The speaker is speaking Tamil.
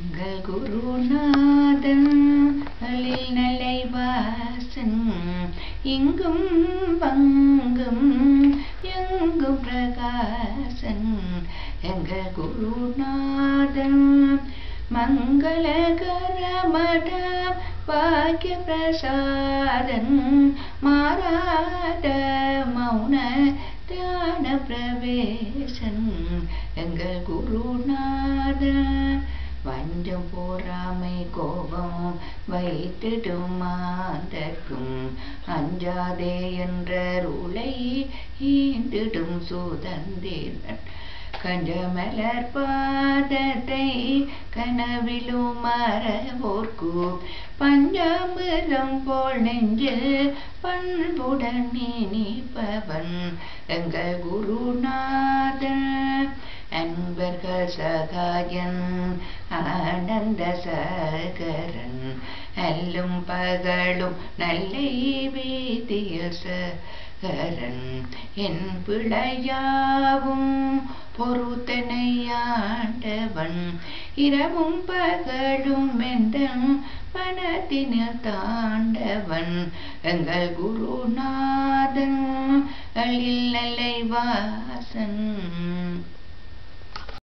எங்கள் குருநாதன் அலில் நல்லை வாசன் இங்கும் பங்கும் எங்கும் பிரகாசன் எங்கள் குருநாதன் மங்களகரமட பாக்கிய பிரசாதன் மாறாத மௌன தியான பிரவேசன் எங்கள் குருநாதன் வஞ்சம் போராமை கோபம் வைத்திடும் மாந்தர்க்கும் அஞ்சாதே என்ற உலை ஈண்டிடும் சுதந்திரன் கஞ்சமலர் பாதத்தை கனவிலும் மறவோர்க்கு பஞ்சாமிரம் போல் நெஞ்சில் பண்புடன் நினைப்பவன் எங்கள் குருநாதன் அன்பர்கள் சகாயன் ஆனந்த சகரன் அல்லும் பகலும் நல்லை வீதிய சகரன் என் பிழையாவும் பொறுத்தனையாண்டவன் இரவும் பகலும் எந்தன் மனத்தினில் தாண்டவன் எங்கள் குருநாதன் அழில் நல்லை வாசன்